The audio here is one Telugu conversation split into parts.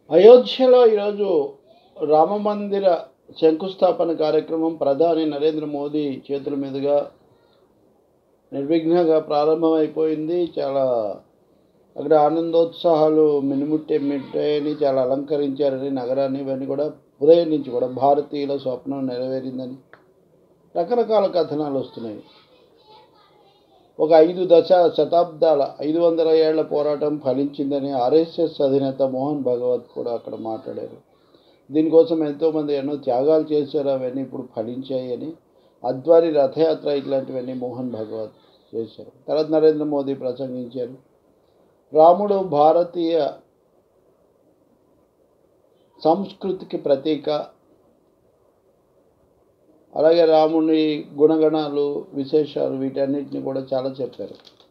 అయోధ్యలో ఈరోజు రామమందిర శంకుస్థాపన కార్యక్రమం ప్రధాని నరేంద్ర మోదీ చేతుల మీదుగా నిర్విఘ్నంగా ప్రారంభమైపోయింది చాలా అక్కడ ఆనందోత్సాహాలు మినుముట్టే మిట్టాయని చాలా అలంకరించారని నగరాన్ని ఇవన్నీ కూడా ఉదయం నుంచి కూడా భారతీయుల స్వప్నం నెరవేరిందని రకరకాల కథనాలు వస్తున్నాయి ఒక ఐదు దశ శతాబ్దాల ఐదు వందల ఏళ్ల పోరాటం ఫలించిందని ఆర్ఎస్ఎస్ అధినేత మోహన్ భగవత్ కూడా అక్కడ మాట్లాడారు దీనికోసం ఎంతోమంది ఎన్నో త్యాగాలు చేశారు అవన్నీ ఇప్పుడు ఫలించాయి అని అద్వారి రథయాత్ర ఇట్లాంటివన్నీ మోహన్ భగవత్ చేశారు తర్వాత నరేంద్ర మోదీ ప్రసంగించారు రాముడు భారతీయ సంస్కృతికి ప్రతీక అలాగే రాముని గుణగణాలు విశేషాలు వీటన్నిటిని కూడా చాలా చెప్పారు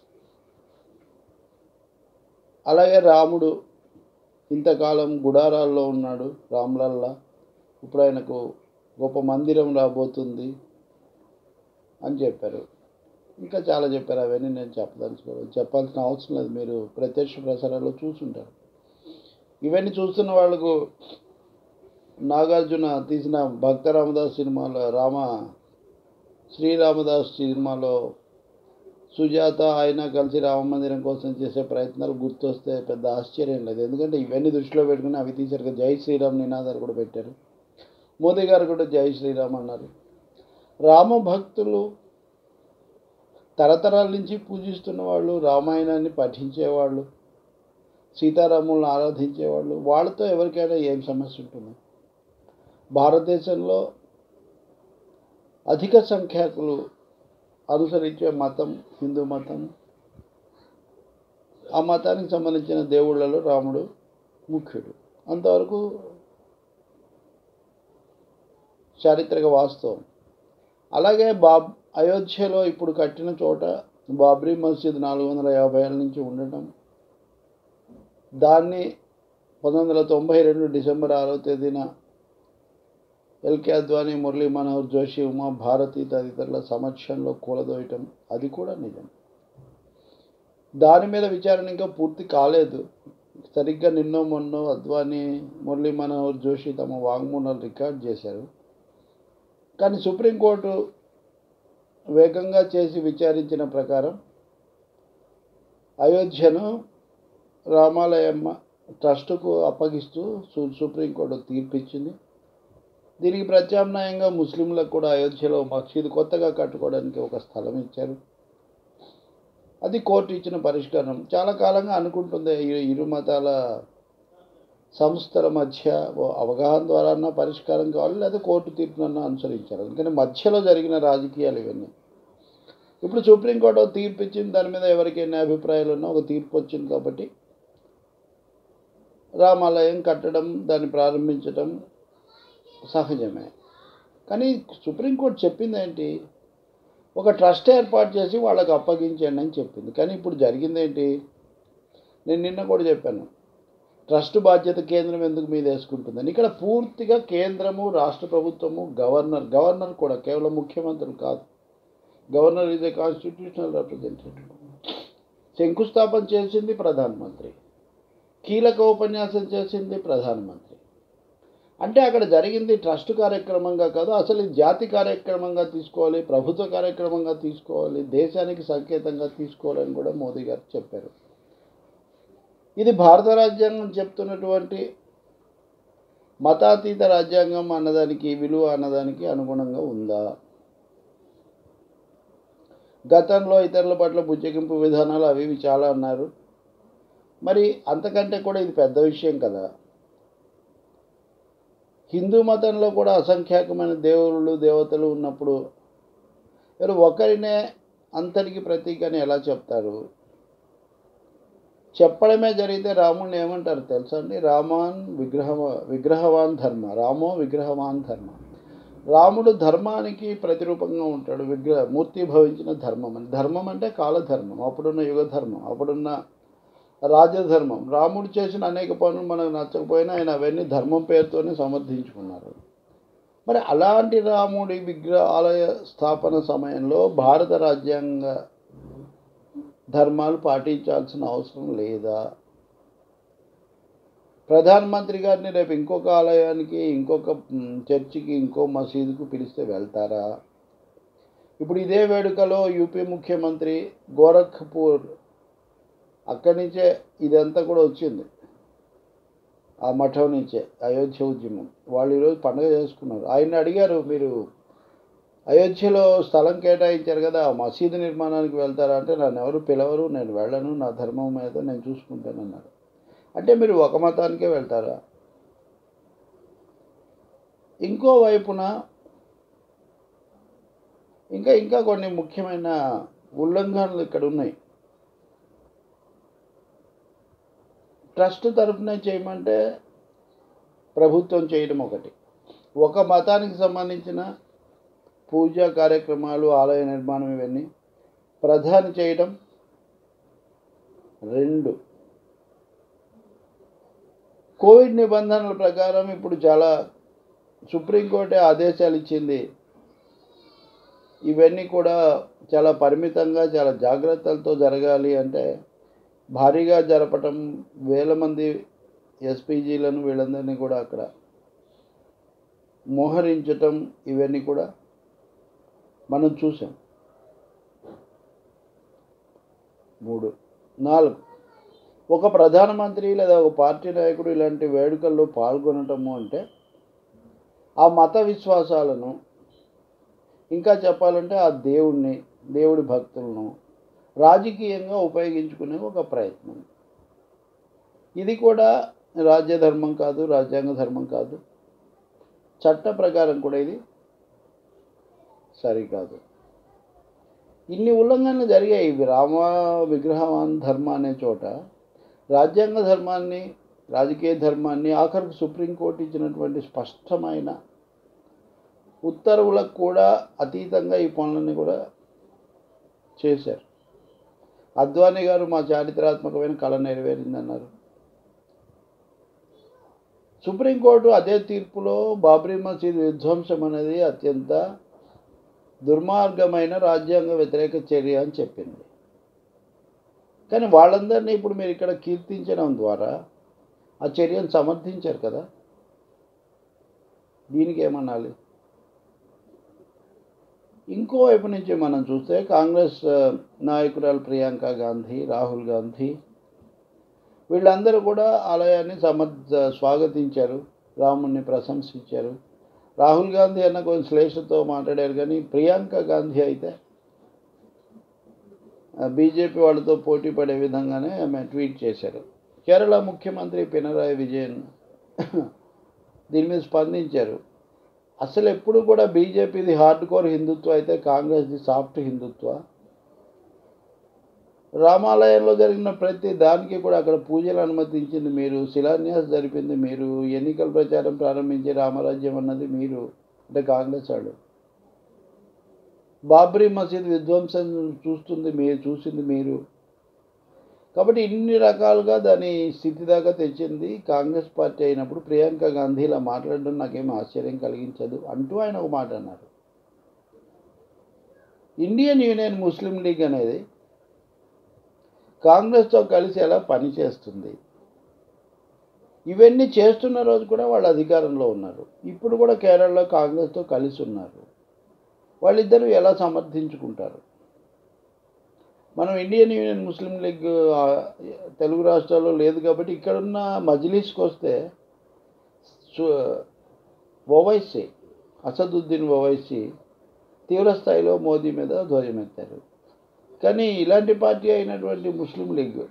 అలాగే రాముడు ఇంతకాలం గుడారాల్లో ఉన్నాడు రాములల్లా ఇప్పుడు ఆయనకు గొప్ప మందిరం రాబోతుంది అని చెప్పారు ఇంకా చాలా చెప్పారు అవన్నీ నేను చెప్పదలుచుకోలేదు చెప్పాల్సిన అవసరం లేదు మీరు ప్రత్యక్ష ప్రసారాల్లో చూసుంటారు ఇవన్నీ చూస్తున్న వాళ్ళకు నాగార్జున తీసిన భక్త రామదాస్ సినిమాలో రామ శ్రీరామదాస్ సినిమాలో సుజాత ఆయన కలిసి రామ మందిరం కోసం చేసే ప్రయత్నాలు గుర్తొస్తే పెద్ద ఆశ్చర్యం లేదు ఎందుకంటే ఇవన్నీ దృష్టిలో పెట్టుకుని అవి తీశారు కదా జై శ్రీరామ్ నినాదాలు కూడా పెట్టారు మోదీ గారు కూడా జై శ్రీరామ్ అన్నారు రామ భక్తులు తరతరాల నుంచి పూజిస్తున్న వాళ్ళు రామాయణాన్ని పఠించేవాళ్ళు సీతారాములను ఆరాధించేవాళ్ళు వాళ్ళతో ఎవరికైనా ఏం సమస్య ఉంటుంది భారతదేశంలో అధిక సంఖ్యాకులు అనుసరించే మతం హిందూ మతం ఆ మతానికి సంబంధించిన దేవుళ్ళలో రాముడు ముఖ్యుడు అంతవరకు చారిత్రక వాస్తవం అలాగే బాబ్ అయోధ్యలో ఇప్పుడు కట్టిన చోట బాబ్రీ మసీద్ నాలుగు వందల యాభై ఏళ్ళ నుంచి ఉండటం దాన్ని పంతొమ్మిది వందల తొంభై రెండు డిసెంబర్ ఆరో తేదీన ఎల్కే అద్వానీ మురళీ మనోహర్ జోషి ఉమా భారతి తదితరుల సమక్షంలో కూలదోయటం అది కూడా నిజం దాని మీద విచారణ ఇంకా పూర్తి కాలేదు సరిగ్గా నిన్నో మొన్నో అద్వానీ మురళీ మనోహర్ జోషి తమ వాంగ్మూలాలు రికార్డ్ చేశారు కానీ సుప్రీంకోర్టు వేగంగా చేసి విచారించిన ప్రకారం అయోధ్యను రామాలయమ్మ ట్రస్టుకు అప్పగిస్తూ సుప్రీంకోర్టు తీర్పిచ్చింది దీనికి ప్రత్యామ్నాయంగా ముస్లింలకు కూడా అయోధ్యలో మసీద్ కొత్తగా కట్టుకోవడానికి ఒక స్థలం ఇచ్చారు అది కోర్టు ఇచ్చిన పరిష్కారం చాలా కాలంగా అనుకుంటుంది ఇరు మతాల సంస్థల మధ్య అవగాహన ద్వారా పరిష్కారం కావాలి లేదా కోర్టు తీర్పునన్నా అనుసరించాలి ఎందుకంటే మధ్యలో జరిగిన రాజకీయాలు ఇవన్నీ ఇప్పుడు సుప్రీంకోర్టు తీర్పు ఇచ్చింది దాని మీద ఎవరికి ఎన్ని అభిప్రాయాలు ఉన్నా ఒక తీర్పు వచ్చింది కాబట్టి రామాలయం కట్టడం దాన్ని ప్రారంభించడం సహజమే కానీ సుప్రీంకోర్టు చెప్పింది ఏంటి ఒక ట్రస్ట్ ఏర్పాటు చేసి వాళ్ళకి అప్పగించండి అని చెప్పింది కానీ ఇప్పుడు జరిగింది ఏంటి నేను నిన్న కూడా చెప్పాను ట్రస్ట్ బాధ్యత కేంద్రం ఎందుకు మీద వేసుకుంటుందని ఇక్కడ పూర్తిగా కేంద్రము రాష్ట్ర ప్రభుత్వము గవర్నర్ గవర్నర్ కూడా కేవలం ముఖ్యమంత్రులు కాదు governor is a constitutional representative శంకుస్థాపన చేసింది ప్రధానమంత్రి కీలక ఉపన్యాసం చేసింది ప్రధానమంత్రి అంటే అక్కడ జరిగింది ట్రస్ట్ కార్యక్రమంగా కాదు అసలు జాతి కార్యక్రమంగా తీసుకోవాలి ప్రభుత్వ కార్యక్రమంగా తీసుకోవాలి దేశానికి సంకేతంగా తీసుకోవాలని కూడా మోదీ గారు చెప్పారు ఇది భారత రాజ్యాంగం చెప్తున్నటువంటి మతాతీత రాజ్యాంగం అన్నదానికి విలువ అన్నదానికి అనుగుణంగా ఉందా గతంలో ఇతరుల పట్ల బుజ్జగింపు విధానాలు అవి ఇవి చాలా అన్నారు మరి అంతకంటే కూడా ఇది పెద్ద విషయం కదా హిందూ మతంలో కూడా అసంఖ్యాకమైన దేవుళ్ళు దేవతలు ఉన్నప్పుడు మీరు ఒకరినే అంతరికి ప్రతీక అని ఎలా చెప్తారు చెప్పడమే జరిగితే రాముడిని ఏమంటారు తెలుసా అండి రామాన్ విగ్రహ విగ్రహవాన్ ధర్మ రామో విగ్రహవాన్ ధర్మ రాముడు ధర్మానికి ప్రతిరూపంగా ఉంటాడు విగ్రహ మూర్తి భవించిన ధర్మం అని ధర్మం అంటే కాలధర్మం అప్పుడున్న యుగ ధర్మం అప్పుడున్న రాజధర్మం రాముడు చేసిన అనేక పనులు మనకు నచ్చకపోయినా ఆయన అవన్నీ ధర్మం పేరుతోనే సమర్థించుకున్నారు మరి అలాంటి రాముడి విగ్రహ ఆలయ స్థాపన సమయంలో భారత రాజ్యాంగ ధర్మాలు పాటించాల్సిన అవసరం లేదా ప్రధానమంత్రి గారిని రేపు ఇంకొక ఆలయానికి ఇంకొక మ్, చర్చికి ఇంకో మసీదుకు పిలిస్తే వెళ్తారా ఇప్పుడు ఇదే వేడుకలో యూపీ ముఖ్యమంత్రి గోరఖ్పూర్ అక్కడి నుంచే ఇదంతా కూడా వచ్చింది ఆ మఠం నుంచే అయోధ్య ఉద్యమం వాళ్ళు ఈరోజు పండుగ చేసుకున్నారు ఆయన్ని అడిగారు మీరు అయోధ్యలో స్థలం కేటాయించారు కదా ఆ మసీదు నిర్మాణానికి వెళ్తారా అంటే నన్ను ఎవరు పిలవరు నేను వెళ్ళను నా ధర్మం మీద నేను చూసుకుంటానన్నారు అంటే మీరు ఒక మతానికే వెళ్తారా ఇంకో వైపున ఇంకా ఇంకా కొన్ని ముఖ్యమైన ఉల్లంఘనలు ఇక్కడ ఉన్నాయి ట్రస్ట్ తరఫున చేయమంటే ప్రభుత్వం చేయడం ఒకటి ఒక మతానికి సంబంధించిన పూజా కార్యక్రమాలు ఆలయ నిర్మాణం ఇవన్నీ ప్రధాని చేయడం రెండు కోవిడ్ నిబంధనల ప్రకారం ఇప్పుడు చాలా సుప్రీంకోర్టే ఆదేశాలు ఇచ్చింది ఇవన్నీ కూడా చాలా పరిమితంగా చాలా జాగ్రత్తలతో జరగాలి అంటే భారీగా జరపటం వేల మంది ఎస్పీజీలను వీళ్ళందరినీ కూడా అక్కడ మోహరించటం ఇవన్నీ కూడా మనం చూసాం మూడు నాలుగు ఒక ప్రధానమంత్రి లేదా ఒక పార్టీ నాయకుడు ఇలాంటి వేడుకల్లో పాల్గొనటము అంటే ఆ మత విశ్వాసాలను ఇంకా చెప్పాలంటే ఆ దేవుణ్ణి దేవుడి భక్తులను రాజకీయంగా ఉపయోగించుకునే ఒక ప్రయత్నం ఇది కూడా రాజ్యధర్మం కాదు రాజ్యాంగ ధర్మం కాదు చట్ట ప్రకారం కూడా ఇది సరికాదు ఇన్ని ఉల్లంఘనలు జరిగాయి ఇవి రామ విగ్రహం ధర్మ అనే చోట రాజ్యాంగ ధర్మాన్ని రాజకీయ ధర్మాన్ని ఆఖరికి సుప్రీంకోర్టు ఇచ్చినటువంటి స్పష్టమైన ఉత్తర్వులకు కూడా అతీతంగా ఈ పనులన్నీ కూడా చేశారు అద్వానీ గారు మా చారిత్రాత్మకమైన కళ నెరవేరిందన్నారు సుప్రీంకోర్టు అదే తీర్పులో బాబ్రీ మసీద్ విధ్వంసం అనేది అత్యంత దుర్మార్గమైన రాజ్యాంగ వ్యతిరేక చర్య అని చెప్పింది కానీ వాళ్ళందరినీ ఇప్పుడు మీరు ఇక్కడ కీర్తించడం ద్వారా ఆ చర్యను సమర్థించారు కదా దీనికి ఏమనాలి ఇంకో వైపు నుంచి మనం చూస్తే కాంగ్రెస్ ఆ, నాయకురాలు ప్రియాంక గాంధీ రాహుల్ గాంధీ వీళ్ళందరూ కూడా ఆలయాన్ని సమర్థ స్వాగతించారు రాముణ్ణి ప్రశంసించారు రాహుల్ గాంధీ అన్న కొంచెం శ్లేషతో మాట్లాడారు కానీ ప్రియాంక గాంధీ అయితే బీజేపీ వాళ్ళతో పోటీ పడే విధంగానే ఆమె ట్వీట్ చేశారు కేరళ ముఖ్యమంత్రి పినరాయి విజయన్ దీని మీద స్పందించారు అసలు ఎప్పుడు కూడా బీజేపీది హార్డ్ కోర్ హిందుత్వ అయితే కాంగ్రెస్ది సాఫ్ట్ హిందుత్వ రామాలయంలో జరిగిన ప్రతి దానికి కూడా అక్కడ పూజలు అనుమతించింది మీరు శిలాన్యాస్ జరిపింది మీరు ఎన్నికల ప్రచారం ప్రారంభించి రామరాజ్యం అన్నది మీరు అంటే కాంగ్రెస్ వాళ్ళు బాబ్రీ మసీద్ విధ్వంసం చూస్తుంది మీరు చూసింది మీరు కాబట్టి ఇన్ని రకాలుగా దాని స్థితి దాకా తెచ్చింది కాంగ్రెస్ పార్టీ అయినప్పుడు ప్రియాంక గాంధీ ఇలా మాట్లాడడం నాకేం ఆశ్చర్యం కలిగించదు అంటూ ఆయన ఒక మాట అన్నారు ఇండియన్ యూనియన్ ముస్లిం లీగ్ అనేది కాంగ్రెస్తో కలిసి ఎలా పనిచేస్తుంది ఇవన్నీ చేస్తున్న రోజు కూడా వాళ్ళు అధికారంలో ఉన్నారు ఇప్పుడు కూడా కేరళలో కాంగ్రెస్తో కలిసి ఉన్నారు వాళ్ళిద్దరూ ఎలా సమర్థించుకుంటారు మనం ఇండియన్ యూనియన్ ముస్లిం లీగ్ ఆ, తెలుగు రాష్ట్రాల్లో లేదు కాబట్టి ఇక్కడున్న మజ్లిస్కి వస్తే సు- ఓవైసీ అసదుద్దీన్ ఓవైసీ తీవ్రస్థాయిలో మోదీ మీద ధ్వజమెత్తారు కానీ ఇలాంటి పార్టీ అయినటువంటి ముస్లిం లీగ్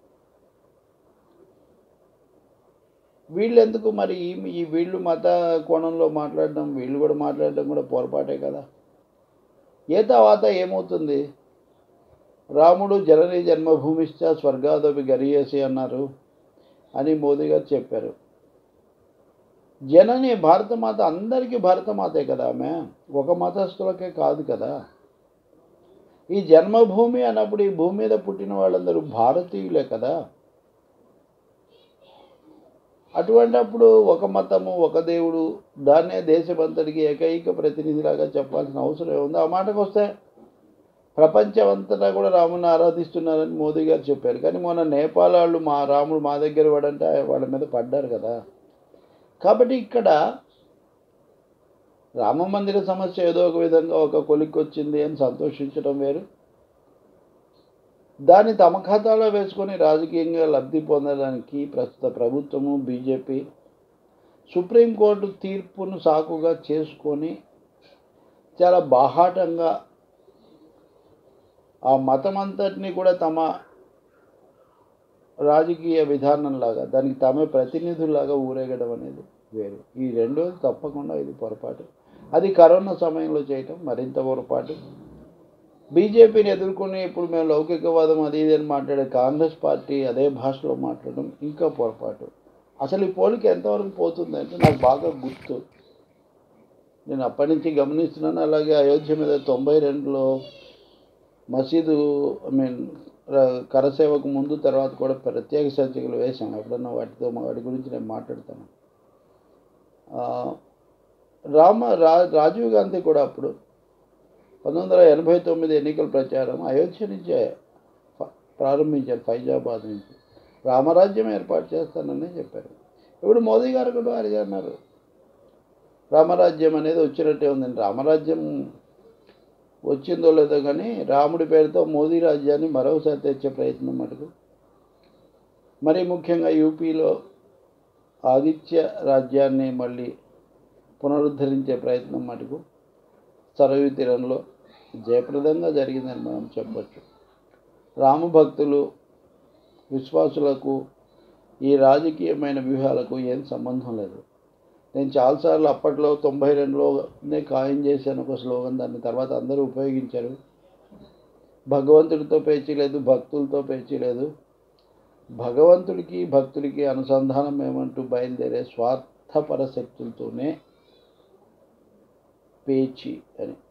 వీళ్ళు ఎందుకు మరి ఈ ఈ వీళ్ళు మత కోణంలో మాట్లాడడం వీళ్ళు కూడా మాట్లాడడం కూడా పొరపాటే కదా ఏ తర్వాత ఏమవుతుంది రాముడు జనని జన్మభూమిశ్చ స్వర్గాదపి గరియేసి అన్నారు అని మోదీ గారు చెప్పారు జనని భారతమాత అందరికీ భారతమాతే కదా ఆమె ఒక మతస్థులకే కాదు కదా ఈ జన్మభూమి అన్నప్పుడు ఈ భూమి మీద పుట్టిన వాళ్ళందరూ భారతీయులే కదా అటువంటప్పుడు ఒక మతము ఒక దేవుడు దాన్నే దేశమంతటికి ఏకైక ప్రతినిధిలాగా చెప్పాల్సిన అవసరం ఏముంది ఆ మాటకు వస్తే ప్రపంచం అంతటా కూడా రాముని ఆరాధిస్తున్నారని మోదీ గారు చెప్పారు కానీ మొన్న నేపాల్ వాళ్ళు మా రాముడు మా దగ్గర పడంటే వాళ్ళ మీద పడ్డారు కదా కాబట్టి ఇక్కడ రామ మందిర సమస్య ఏదో ఒక విధంగా ఒక కొలిక్కి వచ్చింది అని సంతోషించడం వేరు దాన్ని తమ ఖాతాలో వేసుకొని రాజకీయంగా లబ్ధి పొందడానికి ప్రస్తుత ప్రభుత్వము బీజేపీ సుప్రీంకోర్టు తీర్పును సాకుగా చేసుకొని చాలా బాహాటంగా ఆ మతం అంతటినీ కూడా తమ రాజకీయ విధానంలాగా దానికి తమే ప్రతినిధుల్లాగా ఊరేగడం అనేది వేరు ఈ రెండు తప్పకుండా ఇది పొరపాటు అది కరోనా సమయంలో చేయటం మరింత పొరపాటు బీజేపీని ఎదుర్కొని ఇప్పుడు మేము లౌకికవాదం అది ఇది అని మాట్లాడే కాంగ్రెస్ పార్టీ అదే భాషలో మాట్లాడడం ఇంకా పొరపాటు అసలు ఈ పోలిక ఎంతవరకు పోతుందంటే నాకు బాగా గుర్తు నేను అప్పటి నుంచి గమనిస్తున్నాను అలాగే అయోధ్య మీద తొంభై రెండులో మసీదు ఐ మీన్ కరసేవకు ముందు తర్వాత కూడా ప్రత్యేక సంచికలు వేశాను ఎప్పుడన్నా వాటితో వాటి గురించి నేను మాట్లాడతాను ఆ, రామ రా రాజీవ్ గాంధీ కూడా అప్పుడు పంతొమ్మిది వందల ఎనభై తొమ్మిది ఎన్నికల ప్రచారం అయోధ్య నుంచే ప- ప్రారంభించారు ఫైజాబాద్ నుంచి రామరాజ్యం ఏర్పాటు చేస్తానని చెప్పారు ఇప్పుడు మోదీ గారు కూడా వారి అన్నారు రామరాజ్యం అనేది వచ్చినట్టే ఉందండి రామరాజ్యం వచ్చిందో లేదో కానీ రాముడి పేరుతో మోదీ రాజ్యాన్ని మరోసారి తెచ్చే ప్రయత్నం మటుకు మరీ ముఖ్యంగా యూపీలో ఆదిత్య రాజ్యాన్ని మళ్ళీ పునరుద్ధరించే ప్రయత్నం మటుకు సరయూ తీరంలో జయప్రదంగా జరిగిందని మనం చెప్పచ్చు రామభక్తులు విశ్వాసులకు ఈ రాజకీయమైన వ్యూహాలకు ఏం సంబంధం లేదు నేను చాలాసార్లు అప్పట్లో తొంభై రెండులోనే ఖాయం చేశాను ఒక స్లోగన్ దాన్ని తర్వాత అందరూ ఉపయోగించారు భగవంతుడితో పేచీ లేదు భక్తులతో పేచీ లేదు భగవంతుడికి భక్తుడికి అనుసంధానం ఏమంటూ బయలుదేరే స్వార్థపర శక్తులతోనే పేచి అని